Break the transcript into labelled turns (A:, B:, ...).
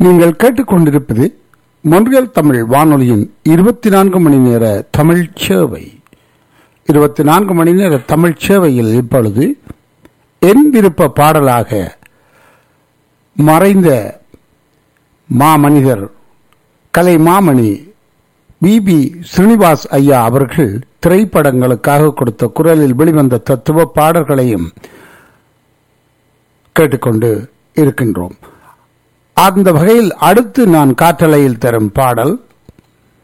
A: நீங்கள் கேட்டுக்கொண்டிருப்பது மொன்றியல் தமிழ் வானொலியின் இருபத்தி நான்கு மணி நேர தமிழ் சேவை இருபத்தி நான்கு மணி நேர தமிழ் சேவையில் இப்பொழுது என் விருப்ப பாடலாக மறைந்த மாமனிதர் கலை மாமணி பிபி ஸ்ரீனிவாஸ் ஐயா அவர்கள் திரைப்படங்களுக்காக கொடுத்த குரலில் வெளிவந்த தத்துவ பாடல்களையும் கேட்டுக்கொண்டு இருக்கின்றோம் அந்த வகையில் அடுத்து நான் காற்றலையில் தரும் பாடல்